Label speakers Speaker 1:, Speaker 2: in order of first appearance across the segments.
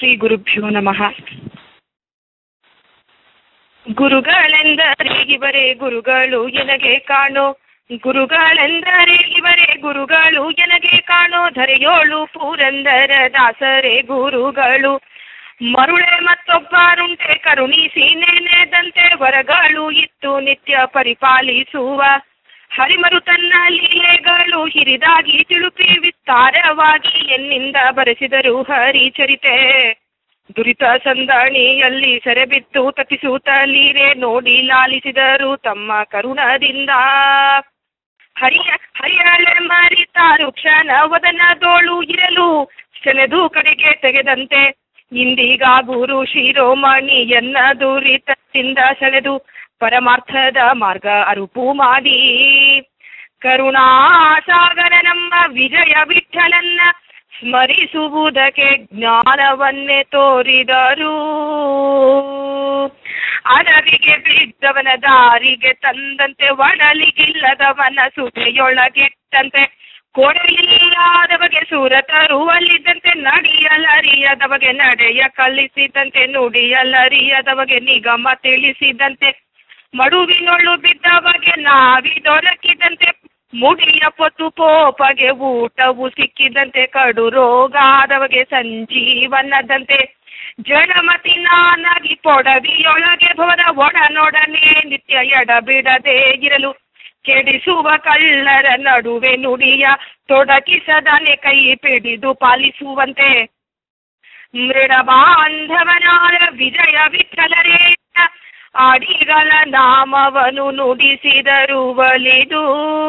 Speaker 1: ಶ್ರೀ ಗುರುಭ್ಯೋ ನಮಃ ಗುರುಗಳೆಂದರೆ ಇವರೇ ಗುರುಗಳು ಎನಗೆ ಕಾಣೋ ಗುರುಗಳೆಂದರೆ ಇವರೇ ಗುರುಗಳು ಎನಗೆ ಕಾಣೋ ಧರೆಯೋಳು ಪೂರಂದರ ದಾಸರೇ ಗುರುಗಳು ಮರುಳೆ ಮತ್ತೊಬ್ಬರುಂಟೆ ಕರುಣಿಸಿ ನೆನೆದಂತೆ ವರಗಳು ಇತ್ತು ನಿತ್ಯ ಪರಿಪಾಲಿಸುವ ಹರಿಮರು ತನ್ನ ಲೀಲೆಗಳು ಹಿರಿದಾಗಿ ತಿಳುಪಿ ವಿಸ್ತಾರವಾಗಿ ಎನ್ನಿಂದ ಬರೆಸಿದರು ಹರಿಚರಿತೆ ದುರಿತ ಸಂದಣಿಯಲ್ಲಿ ಸೆರೆಬಿದ್ದು ತಪ್ಪಿಸುತ್ತಲೀರೆ ನೋಡಿ ಲಾಲಿಸಿದರು ತಮ್ಮ ಕರುಣದಿಂದ ಹರಿಯ ಹರಿಯಳೆ ಮರಿತಾರು ಕ್ಷಣ ವದನದೋಳು ಇರಲು ಸೆಳೆದು ಕಡೆಗೆ ತೆಗೆದಂತೆ ಇಂದೀಗ ಗುರು ಶಿರೋಮಣಿಯನ್ನ ದುರಿತದಿಂದ ಸೆಳೆದು ಪರಮಾರ್ಥದ ಮಾರ್ಗ ಅರುಪು ಮಾಡಿ ಕರುಣಾಸಾಗರ ನಮ್ಮ ವಿಜಯ ವಿಠಲನ್ನ ಸ್ಮರಿಸುವುದಕ್ಕೆ ಜ್ಞಾನವನ್ನೇ ತೋರಿದರು ಅಡವಿಗೆ ಬಿದ್ದವನ ದಾರಿಗೆ ತಂದಂತೆ ಒಡಲಿಗಿಲ್ಲದವನ ಸುದೆಯೊಳಗಿಟ್ಟಂತೆ ಕೊಡಲಿಲ್ಲದವಗೆ ಸೂರ ತರುವಲ್ಲಿದ್ದಂತೆ ನಡೆಯಲರಿಯದವಗೆ ನಡೆಯ ಕಲಿಸಿದಂತೆ ನುಡಿಯಲರಿಯದವಗೆ ನಿಗಮ ತಿಳಿಸಿದಂತೆ ಮಡುವಿನೊಳ್ಳು ಬಿದ್ದವಗೆ ನಾವಿ ದೊರಕಿದಂತೆ ಮುಡಿಯ ಪೊತ್ತು ಪೋಪಗೆ ಊಟವು ಸಿಕ್ಕಿದಂತೆ ಕಡು ರೋಗಾದವಗೆ ಸಂಜೀವನದಂತೆ ಜಡಮತಿ ನಾನಾಗಿ ಪೊಡವಿಯೊಳಗೆ ಭವನ ಒಡನೊಡನೆ ನಿತ್ಯ ಎಡಬಿಡದೆ ಇರಲು ಕೆಡಿಸುವ ಕಳ್ಳರ ನಡುವೆ ನುಡಿಯ ತೊಡಕಿಸದನೆ ಕೈ ಪಿಡಿದು ಪಾಲಿಸುವಂತೆ ಮೃಡ ಬಾಂಧವನಾದ ವಿಜಯ ವಿಠಲರೇ ಆಡಿಗಳ ನಾಮವನು ನುಡಿಸಿದರು ಒಲಿದು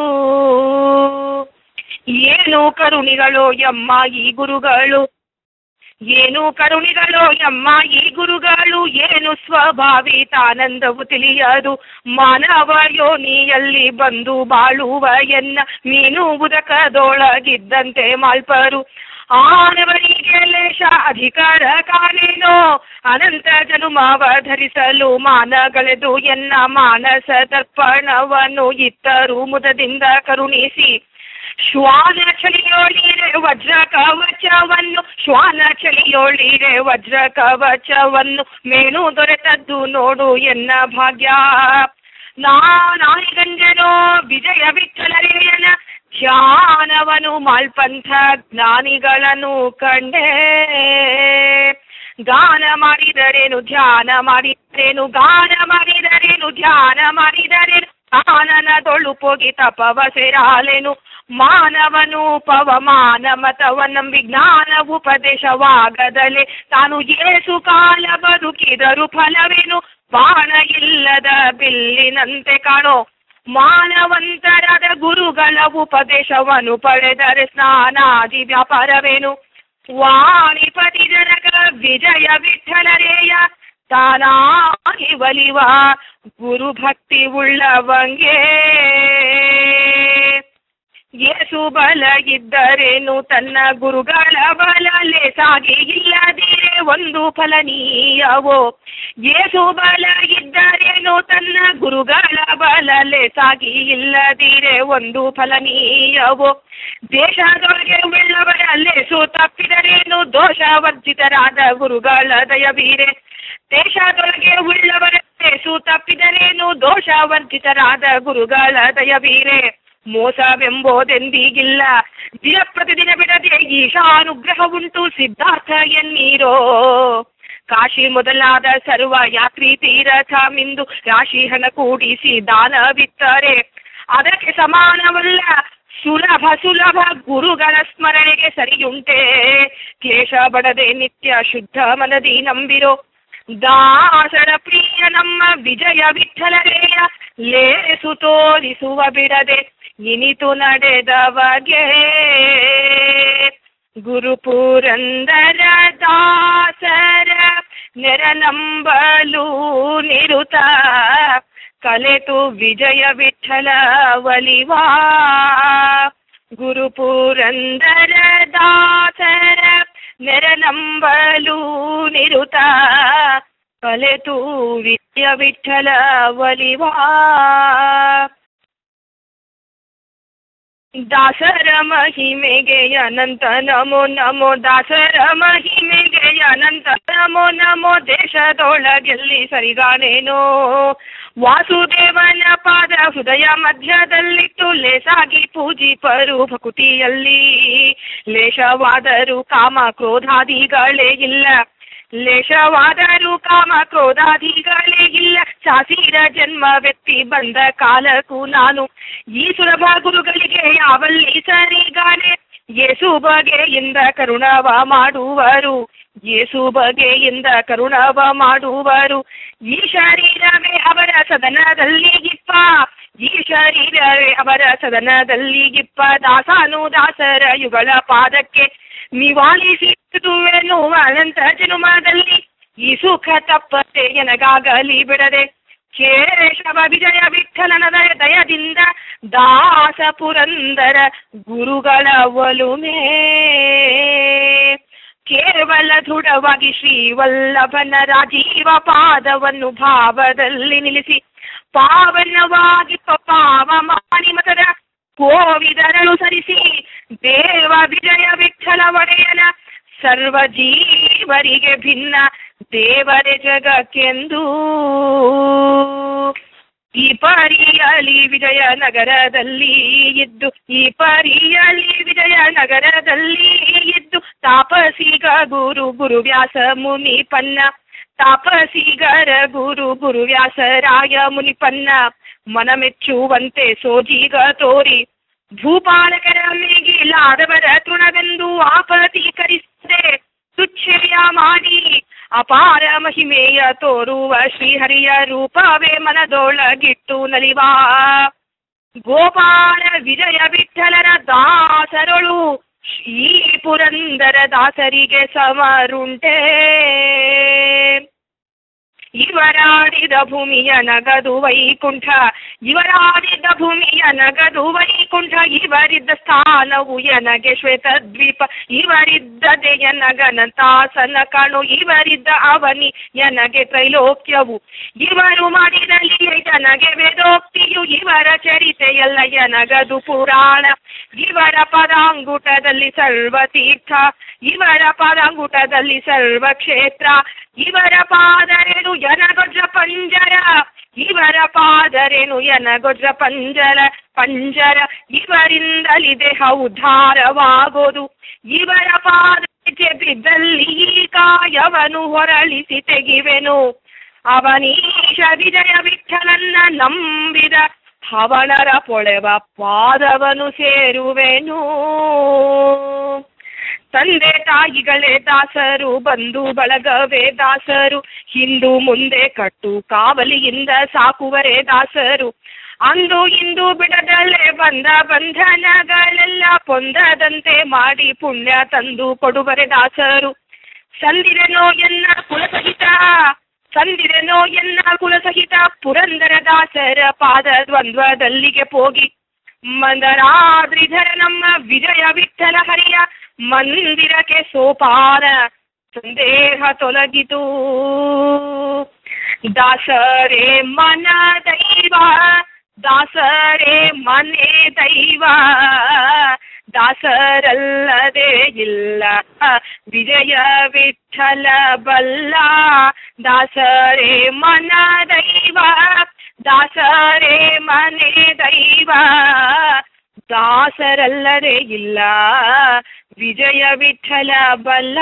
Speaker 1: ಏನು ಕರುಣಿಗಳೋ ಎಮ್ಮ ಈ ಗುರುಗಳು ಏನು ಕರುಣಿಗಳೋ ಎಮ್ಮ ಈ ಗುರುಗಳು ಏನು ಸ್ವಭಾವಿತಾನಂದವು ತಿಳಿಯದು ಮಾನವ ಯೋನಿಯಲ್ಲಿ ಬಂದು ಬಾಳುವ ಎನ್ನ ಮೀನು ಉದಕದೊಳಗಿದ್ದಂತೆ ಮಾಲ್ಪರು ಆನವರಿಗೆ ಲೇಷ ಅಧಿಕಾರ ಕಾಣೇನೋ ಅನಂತ ಜನುಮಾವ ಧರಿಸಲು ಮಾನಗಳೆದು ಎನ್ನ ಮಾನಸ ದರ್ಪಣವನ್ನು ಇತ್ತರು ಮುದದಿಂದ ಕರುಣಿಸಿ ಶ್ವಾನ ಚಳಿಯೋಳಿರೆ ವಜ್ರ ಕವಚವನ್ನು ಶ್ವಾನ ಚಳಿಯೋಳಿರೆ ವಜ್ರ ಕವಚವನ್ನು ಮೇಣು ದೊರೆತದ್ದು ನೋಡು ಎನ್ನ ಭಾಗ್ಯ ನಾನಾಯಿಗಂಜನೋ ವಿಜಯ ವಿಠಲರೇಯನ ಧ್ಯಾನವನು ಮಾಲ್ಪಂಥ ಜ್ಞಾನಿಗಳನ್ನು ಕಂಡೇ ಗಾನ ಮಾಡಿದರೇನು ಧ್ಯಾನ ಮಾಡಿದರೇನು ಗಾನ ಮಾಡಿದರೇನು ಧ್ಯಾನ ಮಾಡಿದರೇನು ಆನನದೊಳು ಪೋಗಿ ತಪವ ಸೇರಾಲೆನು ಮಾನವನು ಪವಮಾನ ಮತವನ್ನಂಬಿ ಜ್ಞಾನ ಉಪದೇಶವಾಗದಲೆ ತಾನು ಏಸು ಕಾಲ ಬದುಕಿದರು ಫಲವೇನು ಬಾಣ ಇಲ್ಲದ ಬಿಲ್ಲಿನಂತೆ ಕಾಣೋ ಮಾನವಂತರಾದ ಗುರುಗಳ ಉಪದೇಶವನ್ನು ಪಡೆದರೆ ಸ್ನಾನಾದಿ ವ್ಯಾಪಾರವೇನು ವಾಣಿಪತಿ ಜನಕ ವಿಜಯ ವಿಠಲರೇಯ ತಾನಾಗಿ ಒಲಿವ ಗುರು ಭಕ್ತಿ ಉಳ್ಳವಂಗೆ ಏಸು ಬಲ ಇದ್ದರೇನು ತನ್ನ ಗುರುಗಳ ಬಲ ಲೇಸಾಗಿ ಇಲ್ಲದಿರೆ ಒಂದು ಫಲನೀಯವೋ ಏಸು ಬಲ ಇದ್ದರೇನು ತನ್ನ ಗುರುಗಳ ಬಲ ಲೇಸಾಗಿ ಇಲ್ಲದಿರೆ ಒಂದು ಫಲನೀಯವೋ ದೇಶದೊಳಗೆ ಉಳ್ಳವರ ಲೇಸು ತಪ್ಪಿದರೇನು ದೋಷವರ್ಜಿತರಾದ ಗುರುಗಳ ದಯವೀರೆ ದೇಶದೊಳಗೆ ಉಳ್ಳವರ ಲೇಸು ತಪ್ಪಿದರೇನು ದೋಷವರ್ಜಿತರಾದ ಗುರುಗಳ ದಯವೀರೆ ಮೋಸವೆಂಬೋದೆಂದೀಗಿಲ್ಲ ದಿನ ಪ್ರತಿದಿನ ಬಿಡದೆ ಈಶಾನುಗ್ರಹ ಉಂಟು ಸಿದ್ಧಾರ್ಥ ಎನ್ನೀರೋ ಕಾಶಿ ಮೊದಲಾದ ಸರ್ವ ಯಾತ್ರಿ ತೀರಥ ಮಿಂದು ರಾಶಿ ಹಣ ಕೂಡಿಸಿ ದಾನವಿತ್ತರೆ ಅದಕ್ಕೆ ಸಮಾನವಲ್ಲ ಸುಲಭ ಸುಲಭ ಗುರುಗಳ ಸ್ಮರಣೆಗೆ ಸರಿಯುಂಟೆ ಕ್ಲೇಶ ಬಡದೆ ನಿತ್ಯ ಶುದ್ಧ ಮನದಿ ನಂಬಿರೋ ದಾಸರ ಪ್ರಿಯ ನಮ್ಮ ವಿಜಯ ವಿಠಲರೇಯ ಲೇಸು ತೋರಿಸುವ ಬಿಡದೆ ಇನಿತು ನಡೆದವಗೆ ಗುರುಪುರಂದರ ದಾಸರ ನೆರನಂಬಲು ನಿರುತ ಕಲೆತು ವಿಜಯ ವಿಠಲ ಒಲಿವಾ ಗುರುಪುರಂದರ ದಾಸರ ನೆರನಂಬಲು ನಿರುತ ಕಲೆತು ವಿಜಯ ವಿಠಲ ಒಲಿವಾ ದಾಸರ ಮಹಿಮೆಗೆ ಅನಂತ ನಮೋ ನಮೋ ದಾಸರ ಮಹಿಮೆಗೆ ಅನಂತ ನಮೋ ನಮೋ ದೇಶದೊಳಗೆಲ್ಲಿ ಸರಿಗಾನೇನೋ ವಾಸುದೇವನ ಪಾದ ಹೃದಯ ಮಧ್ಯದಲ್ಲಿಟ್ಟು ಲೇಸಾಗಿ ಪೂಜಿಪರು ಭಕುತಿಯಲ್ಲಿ ಲೇಷವಾದರೂ ಕಾಮ ಕ್ರೋಧಾದಿಗಳೇ ಇಲ್ಲ ಲೇಷವಾದರೂ ಕಾಮ ಕ್ರೋಧಾದಿಗಳೇ ಇಲ್ಲ ಶಾಸೀರ ಜನ್ಮ ವ್ಯಕ್ತಿ ಬಂದ ಕಾಲಕ್ಕೂ ನಾನು ಈ ಸುಲಭ ಗುರುಗಳಿಗೆ ಯಾವಲ್ಲಿ ಸರಿಗಾನೆ ಯೇಸು ಬಗೆಯಿಂದ ಕರುಣವ ಮಾಡುವರು ಯೇಸು ಬಗೆಯಿಂದ ಕರುಣವ ಮಾಡುವರು ಈ ಶರೀರವೇ ಅವರ ಸದನದಲ್ಲಿ ಗಿಪ್ಪ ಈ ಶರೀರವೇ ಅವರ ಸದನದಲ್ಲಿ ಗಿಪ್ಪ ದಾಸಾನು ದಾಸರ ಯುಗಳ ಪಾದಕ್ಕೆ ನಿವಾಳಿಸಿದುವೆನು ಅನಂತ ಜನುಮದಲ್ಲಿ ಈ ಸುಖ ತಪ್ಪತ್ತೆ ಎನಗಾಗಲಿ ಬಿಡದೆ ಕೇಶವ ವಿಜಯ ವಿಠಲನ ದಯ ದಯದಿಂದ ದಾಸ ಪುರಂದರ ಗುರುಗಳ ಒಲುಮೆ ಕೇವಲ ದೃಢವಾಗಿ ಶ್ರೀವಲ್ಲಭನ ರಾಜೀವ ಪಾದವನ್ನು ಭಾವದಲ್ಲಿ ನಿಲ್ಲಿಸಿ ಪಾವನವಾಗಿ ಪಾವ ಮಾನಿ ಮತದ ಕೋವಿದರಳು ಸರಿಸಿ ದೇವ ವಿಜಯ ವಿಠಲ ಒಡೆಯನ ಸರ್ವ ಜೀವರಿಗೆ ಭಿನ್ನ ದೇವರೇ ಜಗಕ್ಕೆಂದು ಈ ಪರಿಯಲಿ ವಿಜಯನಗರದಲ್ಲಿ ಇದ್ದು ಈ ಪರಿಯಲಿ ವಿಜಯನಗರದಲ್ಲಿ ಇದ್ದು ತಾಪಸಿಗ ಗುರು ಗುರು ವ್ಯಾಸ ಮುನಿಪನ್ನ ತಾಪಸಿಗರ ಗುರು ಗುರು ವ್ಯಾಸರಾಯ ಮುನಿಪನ್ನ ಮನಮೆಚ್ಚುವಂತೆ ಸೋಜಿಗ ತೋರಿ ಭೂಪಾಲಕರ ಮೇಗಿಲಾದವರ ತೃಣವೆಂದು ಆಪತೀಕರಿಸದೆ ತುಚ್ಛೆಯ ಮಾಡಿ ಅಪಾರ ಮಹಿಮೆಯ ತೋರುವ ಶ್ರೀಹರಿಯ ರೂಪವೇ ಮನದೊಳಗಿಟ್ಟು ನಲಿವಾ ಗೋಪಾಲ ವಿಜಯ ವಿಠಲರ ದಾಸರೊಳು ಈ ಪುರಂದರ ದಾಸರಿಗೆ ಸಮರುಂಟೆ ಇವರಾಡಿದ ಭೂಮಿಯ ನಗದು ವೈಕುಂಠ ಇವರಾಡಿದ ಭೂಮಿಯ ನಗದು ವೈಕುಂಠ ಇವರಿದ್ದ ಸ್ಥಾನವು ಎನಗೆ ಶ್ವೇತ ದ್ವೀಪ ಇವರಿದ್ದದೆ ಎನಗನಂತಾಸನ ಕಣು ಇವರಿದ್ದ ಅವನಿ ಎನಗೆ ತ್ರೈಲೋಕ್ಯವು ಇವರು ಮಾಡಿದ ಲೀಲೆ ನನಗೆ ವೇದೋಕ್ತಿಯು ಇವರ ಚರಿತೆಯಲ್ಲ ಎನಗದು ಪುರಾಣ ಇವರ ಪದಾಂಗುಟದಲ್ಲಿ ಸರ್ವ ತೀರ್ಥ ಇವರ ಪದಾಂಗುಟದಲ್ಲಿ ಸರ್ವ ಕ್ಷೇತ್ರ ಇವರ ಪಾದರೇನು ಎನಗೊಜ್ರ ಪಂಜರ ಇವರ ಪಾದರೇನು ಎನಗೊಜ್ರ ಪಂಜರ ಪಂಜರ ಇವರಿಂದಲಿ ದೇಹ ಉದ್ಧಾರವಾಗೋದು ಇವರ ಪಾದಕ್ಕೆ ಬಿದ್ದಲ್ಲಿ ಈ ಕಾಯವನು ಹೊರಳಿಸಿ ತೆಗಿವೆನು ಅವನೀಶ ವಿಜಯ ವಿಠಲನ್ನ ನಂಬಿದ ಹವಣರ ಪೊಳೆವ ಪಾದವನು ಸೇರುವೆನು ತಂದೆ ತಾಯಿಗಳೇ ದಾಸರು ಬಂಧು ಬಳಗವೇ ದಾಸರು ಹಿಂದು ಮುಂದೆ ಕಟ್ಟು ಕಾವಲಿಯಿಂದ ಸಾಕುವರೇ ದಾಸರು ಅಂದು ಇಂದು ಬಿಡದಲ್ಲೇ ಬಂದ ಬಂಧನಗಳೆಲ್ಲ ಪೊಂದದಂತೆ ಮಾಡಿ ಪುಣ್ಯ ತಂದು ಕೊಡುವರೆ ದಾಸರು ಸಂದಿರನೋ ಎನ್ನ ಕುಲಸಹಿತ ಸಂದಿರನೋ ಎನ್ನ ಕುಲಸಹಿತ ಪುರಂದರ ದಾಸರ ಪಾದ ದ್ವಂದ್ವದಲ್ಲಿಗೆ ಹೋಗಿ ಮಂದರಾದ್ರಿಧರ ನಮ್ಮ ವಿಜಯ ವಿಠಲ ಹರಿಯ ಮಂದಿರಕ್ಕೆ ಸೋಪಾನ ಸಂದೇಹ ತೊಲಗಿತು ದಾಸರೇ ಮನ ದೈವ ದಾಸರೇ ಮನೆ ದೈವ ದಾಸರಲ್ಲದೆ ಇಲ್ಲ ವಿಜಯ ವಿಠಲ ಬಲ್ಲ ದಾಸರೇ ಮನ ದೈವ ದಾಸರೇ ಮನೆ ದೈವ ದಾಸರಲ್ಲದೆ ಇಲ್ಲ ವಿಜಯ ವಿಠಲ ಬಲ್ಲ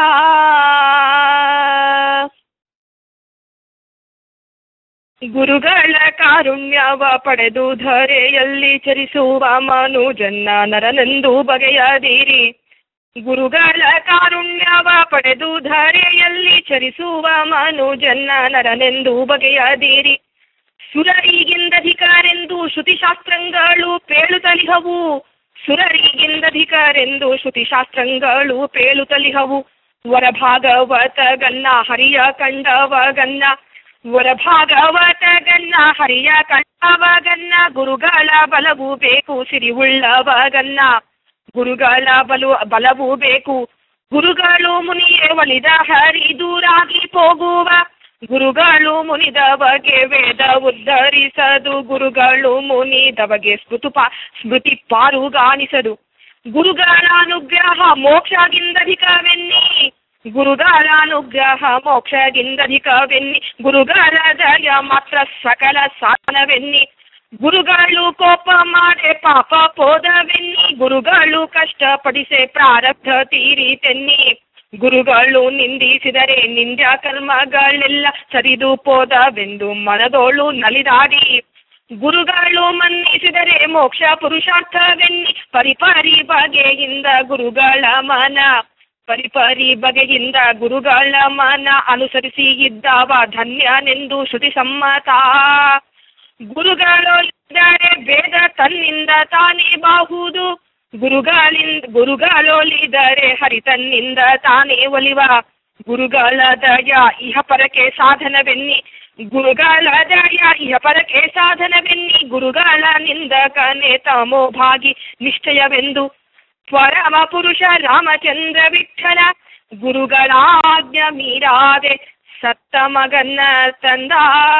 Speaker 1: ಗುರುಗಳ ಕಾರುಣ್ಯವ ಪಡೆದು ಧರೆಯಲ್ಲಿ ಚರಿಸುವ ಮನುಜನ್ನ ನರನೆಂದು ಬಗೆಯದಿರಿ ಗುರುಗಳ ಕಾರುಣ್ಯವ ಪಡೆದು ಧರೆಯಲ್ಲಿ ಚರಿಸುವ ಮನುಜನ್ನ ನರನೆಂದು ಬಗೆಯದಿರಿ ಸುರರಿಗಿಂದಧಿಕಾರೆಂದು ಶ್ರುತಿಶಾಸ್ತ್ರಗಳು ಪೇಳುತ್ತಲಿಹವು ಸುರರಿಗಿಂದಧಿಕಾರೆಂದು ಶ್ರುತಿಶಾಸ್ತ್ರಗಳು ಪೇಳುತ್ತಲಿಹವು ವರ ಭಾಗವತ ಗನ್ನ ಹರಿಯ ಕಂಡವ ಗನ್ನ ವರ ಭಾಗವತ ಗನ್ನ ಹರಿಯ ಕಂಡವ ಗನ್ನ ಗುರುಗಳ ಬಲವು ಬೇಕು ಸಿರಿವುಳ್ಳವ ಗನ್ನ ಗುರುಗಳ ಬಲು ಬಲವು ಬೇಕು ಗುರುಗಳು ಮುನಿಯೇ ಒಲಿದ ಹರಿ ದೂರಾಗಿ ಹೋಗುವ ಗುರುಗಳು ಮುನಿದವಗೆ ವೇದ ಉದ್ಧರಿಸದು ಗುರುಗಳು ಮುನಿದವಗೆ ಸ್ಮೃತು ಪಾ ಸ್ಮೃತಿ ಪಾರುಗಾಣಿಸದು ಗುರುಗಳ ಅನುಗ್ರಹ ಮೋಕ್ಷಗಿಂದಧಿಕವೆನ್ನಿ ಗುರುಗಳ ಅನುಗ್ರಹ ಮೋಕ್ಷದಿಂದಧಿಕವೆನ್ನಿ ಗುರುಗಳ ದಯ ಮಾತ್ರ ಸಕಲ ಸಾಧನವೆನ್ನಿ ಗುರುಗಳು ಕೋಪ ಮಾಡೆ ಪಾಪ ಪೋದವೆನ್ನಿ ಗುರುಗಳು ಕಷ್ಟಪಡಿಸೆ ಪ್ರಾರಬ್ಧ ತೀರಿತೆನ್ನಿ ಗುರುಗಳು ನಿಂದಿಸಿದರೆ ನಿಂದ ಕರ್ಮಗಳೆಲ್ಲ ಸರಿದು ಪೋದವೆಂದು ಮನದೋಳು ನಲಿದಾಡಿ ಗುರುಗಳು ಮನ್ನಿಸಿದರೆ ಮೋಕ್ಷ ಪುರುಷಾರ್ಥವೆನ್ನಿ ಪರಿಪರಿ ಬಗೆಯಿಂದ ಗುರುಗಳ ಮನ ಪರಿಪರಿ ಬಗೆಯಿಂದ ಗುರುಗಳ ಮನ ಅನುಸರಿಸಿ ಇದ್ದವ ಧನ್ಯನೆಂದು ಶ್ರುತಿ ಸಮ್ಮತ ಗುರುಗಳು ಇದ್ದರೆ ವೇದ ತನ್ನಿಂದ ತಾನೇ ಬಾಹುದು ಗುರುಗಳಿಂದ ಗುರುಗಳೊಲಿದರೆ ಹರಿ ತನ್ನಿಂದ ತಾನೇ ಒಲಿವ ಗುರುಗಳ ದಯ ಇಹ ಪರಕ್ಕೆ ಸಾಧನವೆನ್ನಿ ಗುರುಗಳ ದಯ ಇಹ ಪರಕ್ಕೆ ಸಾಧನವೆನ್ನಿ ಗುರುಗಳ ನಿಂದಕನೆ ತಮೋ ಭಾಗಿ ನಿಶ್ಚಯವೆಂದು ಪರಮ ಪುರುಷ ರಾಮಚಂದ್ರ ವಿಠಲ ಗುರುಗಳಾಜ್ಞ ಮೀರಾದೆ ಸತ್ತ ಮಗನ್ನ ತಂದ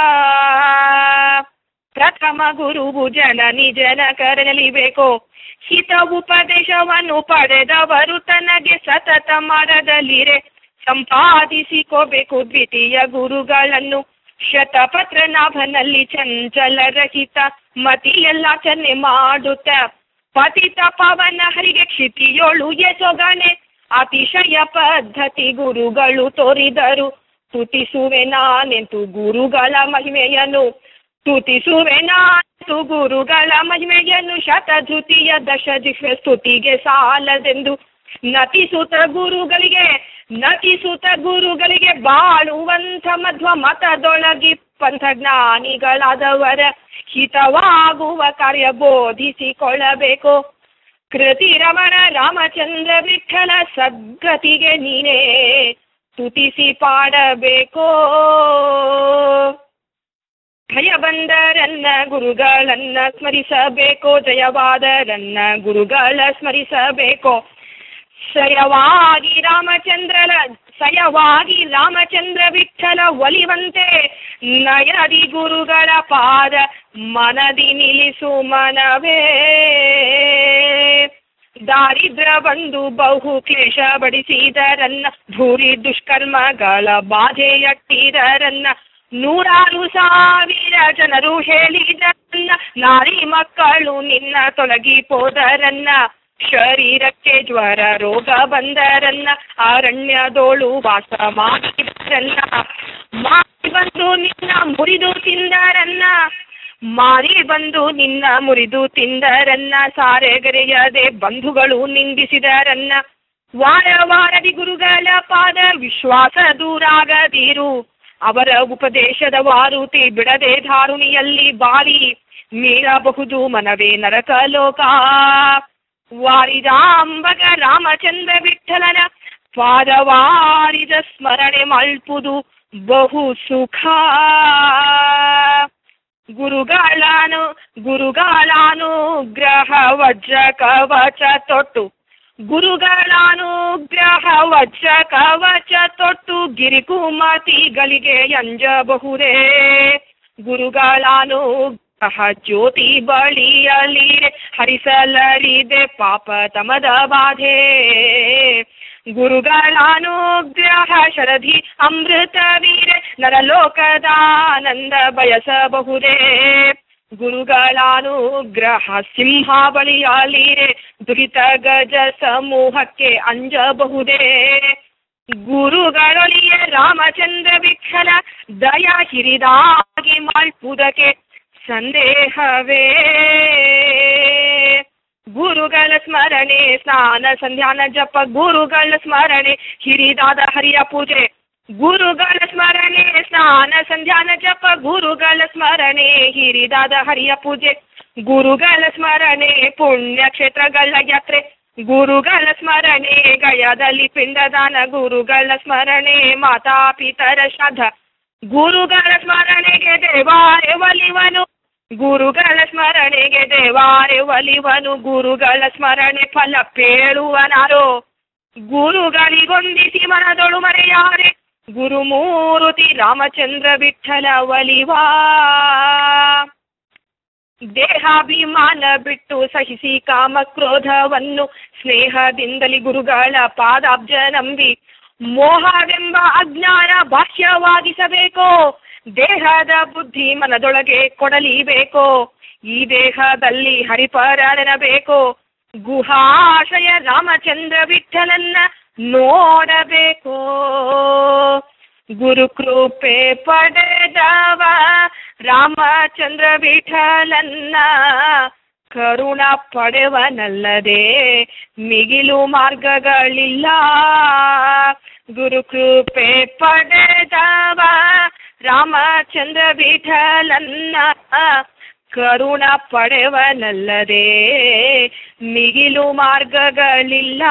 Speaker 1: ಪ್ರಥಮ ಗುರುವು ಜನನಿ ಜನಕರಲಿಬೇಕೋ ಹಿತ ಉಪದೇಶವನ್ನು ಪಡೆದವರು ತನಗೆ ಸತತ ಮಾಡದಲ್ಲಿರೆ ಸಂಪಾದಿಸಿಕೋಬೇಕು ದ್ವಿತೀಯ ಗುರುಗಳನ್ನು ಶತಪತ್ರನಾಭನಲ್ಲಿ ಚಂಚಲ ರಹಿತ ಮತಿಯೆಲ್ಲಾಚರಣೆ ಮಾಡುತ್ತ ಪತಿತ ಪವನ ಹರಿಗೆ ಕ್ಷಿತಿಯೋಳು ಎಸೊಗಣೆ ಅತಿಶಯ ಪದ್ಧತಿ ಗುರುಗಳು ತೋರಿದರು ತುತಿಸುವೆ ನಾನೆಂತು ಗುರುಗಳ ಮಹಿಮೆಯನ್ನು ಸ್ತುತಿಸುವೆ ನಾತು ಗುರುಗಳ ಮಹಿಮೆಯನ್ನು ಶತಧುತಿಯ ದಶ ಜಿಹ್ವೆ ಸ್ತುತಿಗೆ ಸಾಲದೆಂದು ನಟಿಸುತ್ತ ಗುರುಗಳಿಗೆ ನಟಿಸುತ್ತ ಗುರುಗಳಿಗೆ ಬಾಳುವಂಥ ಮಧ್ವ ಮತದೊಳಗಿ ಪಂಥಜ್ಞಾನಿಗಳಾದವರ ಹಿತವಾಗುವ ಕಾರ್ಯ ಬೋಧಿಸಿಕೊಳ್ಳಬೇಕು ಕೃತಿರಮಣ ರಾಮಚಂದ್ರ ವಿಠಲ ಸದ್ಗತಿಗೆ ನೀನೇ ಸ್ತುತಿಸಿ ಪಾಡಬೇಕೋ ಭಯ ಬಂದರನ್ನ ಗುರುಗಳನ್ನ ಸ್ಮರಿಸಬೇಕೋ ಜಯವಾದರನ್ನ ಗುರುಗಳ ಸ್ಮರಿಸಬೇಕೋ ಸಯವಾಗಿ ರಾಮಚಂದ್ರನ ಸಯವಾಗಿ ರಾಮಚಂದ್ರ ವಿಠಲ ಒಲಿವಂತೆ ನಯದಿ ಗುರುಗಳ ಪಾದ ಮನದಿ ನಿಲ್ಲಿಸು ಮನವೇ ದಾರಿದ್ರ ಬಂದು ಬಹು ಕ್ಲೇಶ ಬಡಿಸಿದರನ್ನ ಭೂರಿ ದುಷ್ಕರ್ಮಗಳ ಬಾಧೆಯಟ್ಟಿದರನ್ನ ನೂರಾರು ಸಾವಿರ ಜನರು ಹೇಳಿದರನ್ನ ನಾರಿ ಮಕ್ಕಳು ನಿನ್ನ ತೊಲಗಿ ಹೋದರನ್ನ ಶರೀರಕ್ಕೆ ಜ್ವರ ರೋಗ ಬಂದರನ್ನ ಅರಣ್ಯದೋಳು ವಾಸ ಮಾಡಿದರನ್ನ ಮಾರಿ ಬಂದು ನಿನ್ನ ಮುರಿದು ತಿಂದರನ್ನ ಮಾರಿ ಬಂದು ನಿನ್ನ ಮುರಿದು ತಿಂದರನ್ನ ಸಾರೆಗರೆಯದೆ ಬಂಧುಗಳು ನಿಂದಿಸಿದರನ್ನ ವಾರ ವಾರದಿ ಗುರುಗಳ ಪಾದ ವಿಶ್ವಾಸ ದೂರಾಗದಿರು ಅವರ ಉಪದೇಶದ ವಾರುತಿ ಬಿಡದೆ ಧಾರುಣಿಯಲ್ಲಿ ಬಾರಿ ಮೀರಬಹುದು ಮನವೇ ನರಕ ಲೋಕ ವಾರಿದಾಂಬಗ ರಾಮಚಂದ್ರ ವಿಠಲನ ಪಾದವಾರಿದ ಸ್ಮರಣೆ ಮಲ್ಪುದು ಬಹು ಸುಖ ಗುರುಗಳಾನು ಗುರುಗಳಾನುಗ್ರಹ ವಜ್ರ ಕವಚ ತೊಟ್ಟು ಗುರುಗಳಾನುಗ್ರಹ ವಜ್ರ ಕವಚ ತೊಟ್ಟು ಗಿರಿಕುಮತಿಗಳಿಗೆ ಅಂಜಬಹುದೇ ಗುರುಗಳಾನುಗ್ರಹ ಜ್ಯೋತಿ ಬಳಿಯಲಿರೆ ಹರಿಸಲರಿದೆ ಪಾಪ ತಮದ ಬಾಧೆ ಗುರುಗಳಾನುಗ್ರಹ ಶರಧಿ ಅಮೃತ ವೀರೆ ನರಲೋಕದಾನಂದ ಬಯಸಬಹುದೇ ಗುರುಗಳಾನುಗ್ರಹ ಸಿಂಹಾವಳಿಯಾಲಿರೆ ದುರಿತ ಗಜ ಸಮೂಹಕ್ಕೆ ಅಂಜಬಹುದೇ ಗುರುಗಳೊಲಿಯ ರಾಮಚಂದ್ರ ವಿಠಲ ದಯ ಹಿರಿದಾಗಿ ಮಾಳ್ಪುದಕ್ಕೆ ಸಂದೇಹವೇ ಗುರುಗಳ ಸ್ಮರಣೆ ಸ್ನಾನ ಸಂಧ್ಯಾನ ಜಪ ಗುರುಗಳ ಸ್ಮರಣೆ ಹಿರಿದಾದ ಹರಿಯ ಪೂಜೆ ಗುರುಗಳ ಸ್ಮರಣೆ ಸ್ನಾನ ಸಂಧ್ಯಾನ ಜಪ ಗುರುಗಳ ಸ್ಮರಣೆ ಹಿರಿದಾದ ಹರಿಯ ಪೂಜೆ ಗುರುಗಳ ಸ್ಮರಣೆ ಪುಣ್ಯ ಕ್ಷೇತ್ರಗಳ ಯಾತ್ರೆ ಗುರುಗಳ ಸ್ಮರಣೆ ಗಯದಲ್ಲಿ ಪಿಂಡದಾನ ಗುರುಗಳ ಸ್ಮರಣೆ ಮಾತಾ ಪಿತರ ಶ್ರಾದ್ದ ಗುರುಗಳ ಸ್ಮರಣೆಗೆ ದೇವಾರೆ ಒಲಿವನು ಗುರುಗಳ ಸ್ಮರಣೆಗೆ ದೇವಾರೆ ಒಲಿವನು ಗುರುಗಳ ಸ್ಮರಣೆ ಫಲ ಪೇಳುವನಾರೋ ಗುರುಗಳಿಗೊಂದಿಸಿ ಮನದೊಳು ಮರೆಯಾರೆ ಗುರುಮೂರುತಿ ರಾಮಚಂದ್ರ ವಿಠಲ ಒಲಿವಾ ದೇಹಾಭಿಮಾನ ಬಿಟ್ಟು ಸಹಿಸಿ ಕಾಮ ಕ್ರೋಧವನ್ನು ಸ್ನೇಹದಿಂದಲಿ ಗುರುಗಳ ಪಾದಾಬ್ಜ ನಂಬಿ ಮೋಹವೆಂಬ ಅಜ್ಞಾನ ಬಾಹ್ಯವಾಗಿಸಬೇಕೋ ದೇಹದ ಬುದ್ಧಿ ಮನದೊಳಗೆ ಕೊಡಲಿಬೇಕೋ ಈ ದೇಹದಲ್ಲಿ ಹರಿಪರನೆನಬೇಕು ಗುಹಾಶಯ ರಾಮಚಂದ್ರ ವಿಠಲನ್ನ ನೋಡಬೇಕು ಗುರು ಕೃಪೆ ಪಡೆದವ ರಾಮಚಂದ್ರ ವಿಠಲನ್ನ ಕರುಣ ಪಡೆವನಲ್ಲದೆ ಮಿಗಿಲು ಮಾರ್ಗಗಳಿಲ್ಲ ಗುರು ಕೃಪೆ ಪಡೆದವ ರಾಮಚಂದ್ರ ವಿಠಲನ್ನ ಕರುಣ ಪಡೆವನಲ್ಲದೆ ಮಿಗಿಲು ಮಾರ್ಗಗಳಿಲ್ಲ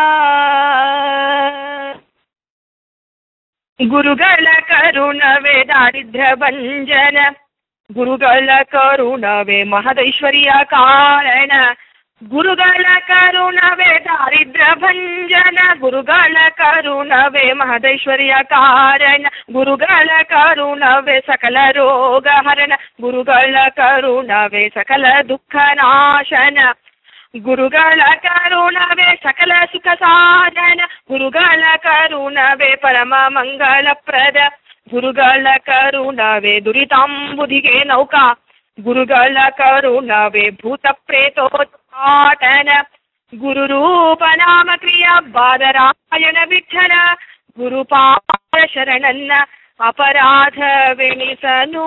Speaker 1: ಗುರುಗಳ ಕರುಣವೇ ದಾರಿದ್ರ್ಯ ಭಂಜನ ಗುರುಗಳ ಕರುಣವೇ ಮಹದೈಶ್ವರ್ಯ ಕಾರಣ ಗುರುಗಳ ಕರುಣವೇ ದಾರಿದ್ರ್ಯ ಭಂಜನ ಗುರುಗಳ ಕರುಣವೇ ಮಹದೈಶ್ವರ್ಯ ಕಾರಣ ಗುರುಗಳ ಕರುಣವೇ ಸಕಲ ರೋಗ ಹರಣ ಗುರುಗಳ ಕರುಣವೇ ಸಕಲ ದುಃಖ ನಾಶನ ಗುರುಗಳ ಕರುಣವೇ ಸಕಲ ಸುಖ ಸಾಧನ ಗುರುಗಳ ಕರುಣವೇ ಪರಮ ಮಂಗಳಪ್ರದ ಗುರುಗಳ ಕರುಣವೇ ದುರಿತಾಂಬುದಿಗೆ ನೌಕಾ ಗುರುಗಳ ಕರುಣವೇ ಭೂತ ಪ್ರೇತೋತ್ಪಾಟನ ಗುರು ರೂಪ ನಾಮ ಕ್ರಿಯಾ ಬಾದರಾಯಣ ವಿಠಲ ಗುರುಪಾದ ಶರಣನ್ನ ಅಪರಾಧವೆಣಿಸನು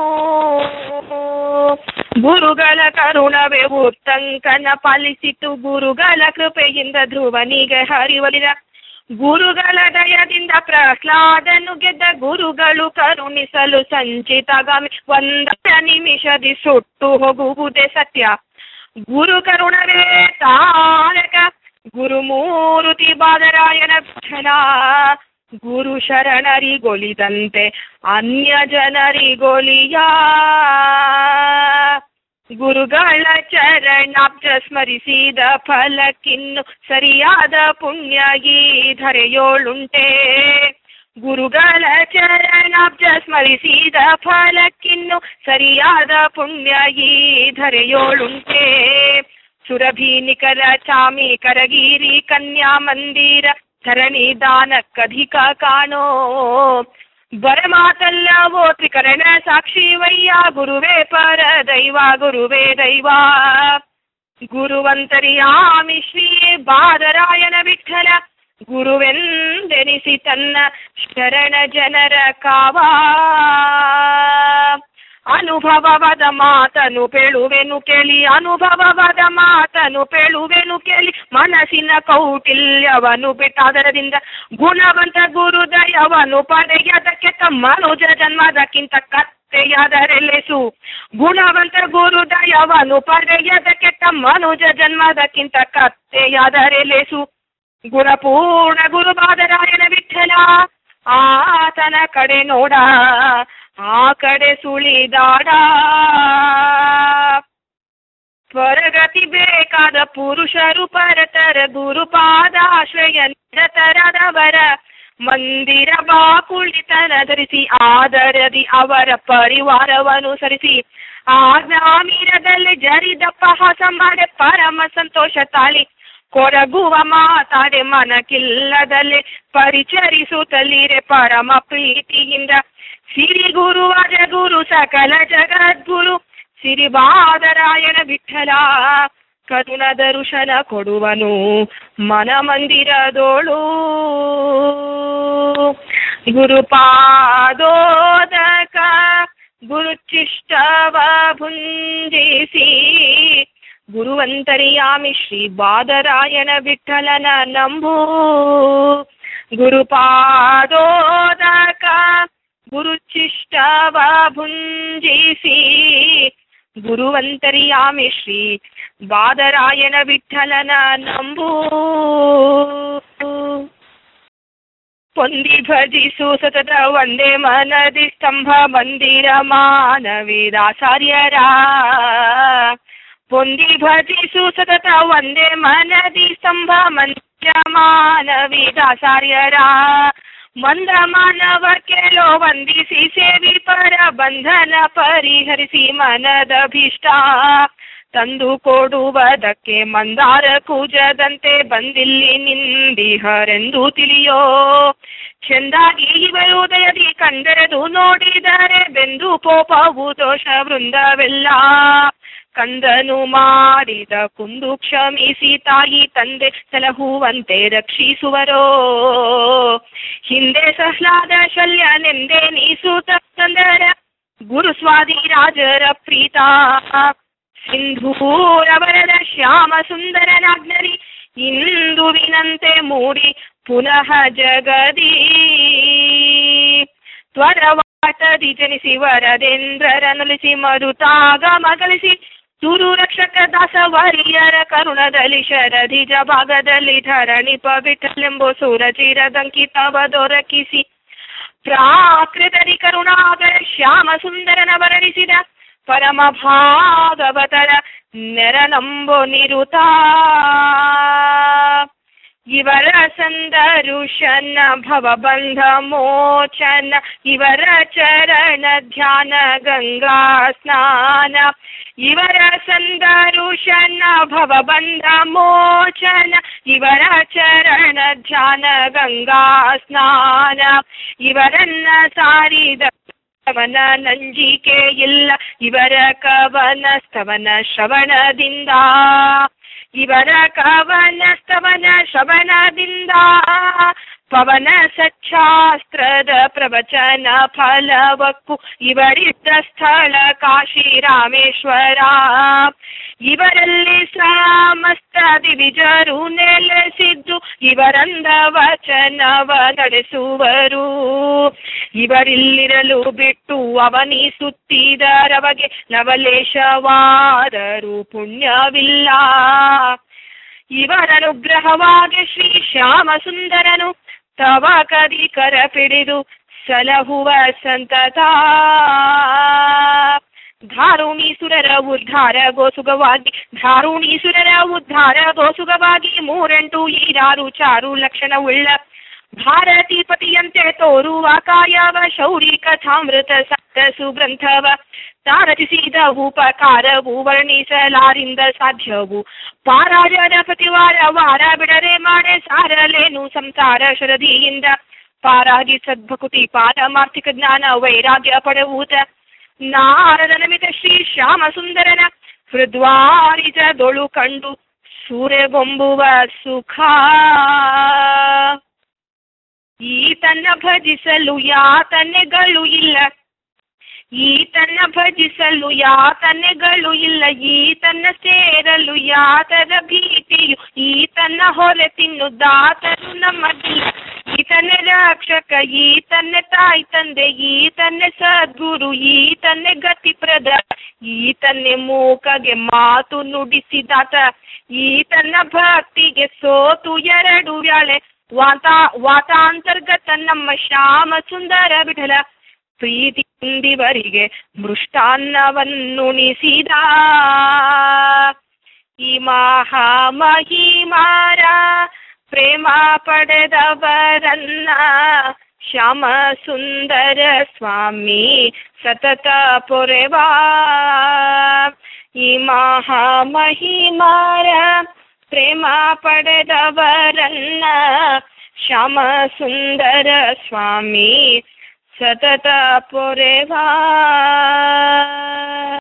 Speaker 1: ಗುರುಗಳ ಕರುಣವೇ ಉತ್ತಂಕನ ಪಾಲಿಸಿತು ಗುರುಗಳ ಕೃಪೆಯಿಂದ ಧ್ರುವನಿಗೆ ಹರಿವಲಿದ ಗುರುಗಳ ದಯದಿಂದ ಪ್ರಹ್ಲಾದನು ಗೆದ್ದ ಗುರುಗಳು ಕರುಣಿಸಲು ಸಂಚಿತಗಾಮಿ ಒಂದ ನಿಮಿಷದಿ ಸುಟ್ಟು ಹೋಗುವುದೇ ಸತ್ಯ ಗುರು ಕರುಣವೇ ತಾರಕ ಗುರುಮೂರುತಿ ಬಾದರಾಯಣ ವಿಠಲ ಗುರು ಶರಣರಿಗೊಲಿದಂತೆ ಅನ್ಯ ಜನರಿಗೊಲಿಯ ಗುರುಗಳ ಚರಣಾಬ್ಜ ಸ್ಮರಿಸಿದ ಫಲಕ್ಕಿನ್ನು ಸರಿಯಾದ ಪುಣ್ಯ ಈ ಧರೆಯೋಳುಂಟೆ ಗುರುಗಳ ಚರಣಾಬ್ಜ ಸ್ಮರಿಸಿದ ಫಲಕ್ಕಿನ್ನು ಸರಿಯಾದ ಪುಣ್ಯ ಈ ಧರೆಯೋಳುಂಟೆ ಸುರಭಿ ನಿಕರ ಚಾಮಿ ಕರಗಿರಿ ಕನ್ಯಾ ಮಂದಿರ ಧರಣಿ ದಾನಕ್ಕಧಿಕ ಕಾಣೋ ಬರಮಾತಲ್ಲವೋ ತ್ರಿಕರಣ ಸಾಕ್ಷಿ ವಯ್ಯ ಗುರುವೇ ಪರ ದೈವ ಗುರುವೇ ದೈವ ಗುರುವಂತರಿಯಾಮಿ ಶ್ರೀ ಬಾದರಾಯಣ ವಿಠಲ ಗುರುವೆಂದೆನಿಸಿ ತನ್ನ ಶರಣ ಜನರ ಕಾವಾ ಅನುಭವವಾದ ಮಾತನು ಪೇಳುವೆನು ಕೇಳಿ ಅನುಭವವಾದ ಮಾತನು ಪೇಳುವೆನು ಕೇಳಿ ಮನಸ್ಸಿನ ಕೌಟಿಲ್ಯವನು ಬಿಟ್ಟಾದರದಿಂದ ಗುಣವಂತ ಗುರು ದಯವನು ಪಡೆಯದಕ್ಕೆ ಮನುಜ ಜನ್ಮದಕ್ಕಿಂತ ಕತ್ತೆಯಾದರೆಲೆಸು ಗುಣವಂತ ಗುರು ದಯವನು ಪಡೆಯದಕ್ಕೆ ಮನುಜ ಜನ್ಮದಕ್ಕಿಂತ ಕತ್ತೆಯಾದರೆಲೆಸು ಗುಣಪೂರ್ಣ ಗುರುಬಾದರಾಯಣ ವಿಠಲ ಆತನ ಕಡೆ ನೋಡ ಆ ಕಡೆ ಸುಳಿದಾಡ ಸ್ವರಗತಿ ಬೇಕಾದ ಪುರುಷರು ಪರತರ ಗುರುಪಾದಾಶ್ರಯ ನಿರತರಾದವರ ಮಂದಿರ ಬಾಕುಳಿತನ ಧರಿಸಿ ಆದರದಿ ಅವರ ಪರಿವಾರವನ್ನು ಸರಿಸಿ ಆಜ್ಞಾಮೀರದಲ್ಲಿ ಜರಿದಪ್ಪ ಹಾಸ ಮಾಡೆ ಪರಮ ಸಂತೋಷ ತಾಳಿ ಕೊರಗುವ ಮಾತಾಡೆ ಮನಕಿಲ್ಲದಲ್ಲೇ ಪರಿಚರಿಸುತ್ತಲಿರೆ ಪರಮ ಪ್ರೀತಿಯಿಂದ ಸಿರಿ ಗುರು ಅಜ ಗುರು ಸಕಲ ಜಗದ್ಗುರು ಸಿರಿಬಾದರಾಯಣ ವಿಠಲ ಕರುಣ ದರುಶನ ಕೊಡುವನು ಮನ ಮಂದಿರದೋಳು ಗುರುಪಾದೋದಕ ಗುರುಚಿಷ್ಟವ ಭುಂಜಿಸಿ ಗುರುವಂತರಿಯಾಮಿ ಶ್ರೀ ಬಾದರಾಯಣ ವಿಠಲನ ನಂಬು ಗುರುಪಾದೋದಕ ಗುರುಚಿಷ್ಟವ ಭುಂಜಿಸಿ ಗುರುವಂತರಿಯಾಮಿ ಶ್ರೀ ಬಾದರಾಯಣ ವಿಠಲನ ನಂಬು ಪೊಂದಿ ಭಜಿಸು ಸತತ ಒಂದೇ ಮನದಿ ಸ್ತಂಭ ಮಂದಿರ ಮಾನವೀರಾಚಾರ್ಯರ ಪೊಂದಿ ಭಜಿಸು ಸತತ ಒಂದೇ ಮನದಿ ಸ್ತಂಭ ಮಂದಿರ ಮಾನವೀರಾಚಾರ್ಯರ ಮಂದ ಮಾನವ ಕೇಳೋ ವಂದಿಸಿ ಸೇವಿ ಪರ ಬಂಧನ ಪರಿಹರಿಸಿ ಮನದಭಿಷ್ಟ ತಂದು ಕೊಡುವುದಕ್ಕೆ ಮಂದಾರ ಕೂಜದಂತೆ ಬಂದಿಲ್ಲಿ ನಿಂದಿಹರೆಂದು ತಿಳಿಯೋ ಚೆಂದಾಗಿ ಇವರು ಉದಯದಿ ಕಂಡರೆದು ನೋಡಿದರೆ ಬೆಂದು ಪೋಪವು ದೋಷ ವೃಂದವೆಲ್ಲ ಕಂದನು ಮಾಡಿದ ಕುಂದು ಕ್ಷಮಿಸಿ ತಾಯಿ ತಂದೆ ಸಲಹುವಂತೆ ರಕ್ಷಿಸುವರೋ ಹಿಂದೆ ಸಹ್ಲಾದ ಶಲ್ಯನೆಂದೇ ನೀಸುತ್ತ ತಂದರ ಗುರು ಸ್ವಾದಿ ರಾಜರ ಪ್ರೀತ ಸಿಂಧೂರವರದ ಶ್ಯಾಮ ಸುಂದರನಾಗ್ನರಿ ಇಂದುವಿನಂತೆ ಮೂಡಿ ಪುನಃ ಜಗದಿ ತ್ವರವಾಟದಿ ಜನಿಸಿ ವರದೇಂದ್ರರನಲಿಸಿ ಮರುತಾಗಮ ಗಳಿಸಿ ಸುರು ರಕ್ಷಕ ದಾಸ ವರಿಯರ ಕರುಣದಲ್ಲಿ ಶರಧಿಜ ಭಾಗದಲ್ಲಿ ಧರಣಿಪ ವಿಠಲೆಂಬೋ ಸುರಚಿರದಂಕಿತವ ದೊರಕಿಸಿ ಪ್ರಾಕೃತರಿ ಕರುಣಾಗರ ಶ್ಯಾಮ ಸುಂದರನ ವರ್ಣಿಸಿದ ಪರಮ ಭಾಗವತರ ನೆರನಂಬೋ ನಿರುತ ಇವರ ಸಂದರುಷನ ಭವಬಂಧ ಮೋಚನ ಇವರ ಚರಣ ಧ್ಯಾನ ಗಂಗಾ ಸ್ನಾನ ಇವರ ಸಂದರುಷನ ಭವಬಂಧ ಮೋಚನ ಇವರ ಚರಣ ಧ್ಯಾನ ಗಂಗಾ ಸ್ನಾನ ಇವರನ್ನ ಸಾರಿದ ಸ್ತವನ ನಂಜಿಕೆ ಇಲ್ಲ ಇವರ ಕವನ ಸ್ತವನ ಶ್ರವಣದಿಂದ ಇವರ ಕವನ ಸ್ತವನ ಶ್ರವಣದಿಂದ ಪವನ ಸಚ್ಛಾಸ್ತ್ರದ ಪ್ರವಚನ ಫಲವಕ್ಕು ಇವರಿದ್ದ ಸ್ಥಳ ಕಾಶಿ ರಾಮೇಶ್ವರ ಇವರಲ್ಲಿ ಸಮಸ್ತ ದಿವಿಜರು ನೆಲೆಸಿದ್ದು ಇವರಂದ ವಚನವ ನಡೆಸುವರು ಇವರಿಲ್ಲಿರಲು ಬಿಟ್ಟು ಅವನಿಸುತ್ತಿದರವಗೆ ನವಲೇಶವಾದರೂ ಪುಣ್ಯವಿಲ್ಲ ಇವರ ಅನುಗ್ರಹವಾಗಿ ಶ್ರೀ ಶ್ಯಾಮ ಸುಂದರನು ತವ ಕದಿ ಕರ ಪಿಡಿದು ಸಲಹುವ ಸಂತತ ಧಾರುಣೀಸುರರ ಉದ್ಧಾರ ಗೋಸುಗವಾಗಿ ಧಾರುಣೀಸುರರ ಉದ್ಧಾರ ಗೋಸುಗವಾಗಿ ಮೂರೆಂಟು ಈರಾರು ಚಾರು ಲಕ್ಷಣವುಳ್ಳ ಭಾರತೀಪತಿಯಂತೆ ತೋರುವ ಕಾಯವ ಶೌರಿ ಕಥಾಮೃತ ಸಪ್ತ ಸುಗ್ರಂಥವ ತಾರಚಿಸಿದ ಉಪಕಾರವು ವರ್ಣಿಸಲಾರಿಂದ ಸಾಧ್ಯವು ಪಾರಾಜನ ಪ್ರತಿವಾರ ವಾರ ಬಿಡರೆ ಮಾಡೆ ಸಾರಲೇನು ಸಂಸಾರ ಶರದಿಯಿಂದ ಪಾರಾಗಿ ಸದ್ಭಕುತಿ ಪಾರಮಾರ್ಥಿಕ ಜ್ಞಾನ ವೈರಾಗ್ಯ ಪಡೆವೂತ ನಾರದನ ಮಿತ ಶ್ರೀ ಶ್ಯಾಮ ಸುಂದರನ ಹೃದ್ವಾರಿಜದೊಳು ಕಂಡು ಸೂರ್ಯಗೊಂಬುವ ಸುಖ ಈತನ್ನ ಭಜಿಸಲು ಯಾತನೆಗಳು ಇಲ್ಲ ಈತನ್ನ ಭಜಿಸಲು ಯಾತನೆಗಳು ಇಲ್ಲ ಈತನ್ನ ಸೇರಲು ಯಾತರ ಭೀತಿಯು ಈತನ್ನ ಹೊರೆ ತಿನ್ನು ದಾತರು ನಮ್ಮದಿಲ್ಲ ಈತನ್ನೇ ರಕ್ಷಕ ಈತನ್ನೇ ತಾಯಿ ತಂದೆ ಈತನ್ನೇ ಸದ್ಗುರು ಈತನ್ನೇ ಗತಿಪ್ರದ ಈತನ್ನೇ ಮೂಕಗೆ ಮಾತು ನುಡಿಸಿದಾತ ಈತನ್ನ ಭಕ್ತಿಗೆ ಸೋತು ಎರಡು ವ್ಯಾಳೆ ವಾತ ವಾತಾಂತರ್ಗತ ನಮ್ಮ ಶ್ಯಾಮ ಸುಂದರ ಬಿಡಲ ಪ್ರೀತಿಯಿಂದಿವರಿಗೆ ಮೃಷ್ಟಾನ್ನವನ್ನುಣಿಸಿದ ಈ ಮಹಾಮಹಿಮಾರ ಪ್ರೇಮ ಪಡೆದವರನ್ನ ಶ್ಯಾಮ ಸುಂದರ ಸ್ವಾಮಿ ಸತತ ಪೊರೆವಾ ಈ ಮಹಾಮಹಿಮಾರ ಪ್ರೇಮ ಪಡೆದವರನ್ನ ಶ್ಯಾಮ ಸುಂದರ ಸ್ವಾಮಿ ಸತತ ಪೊರೆವಾ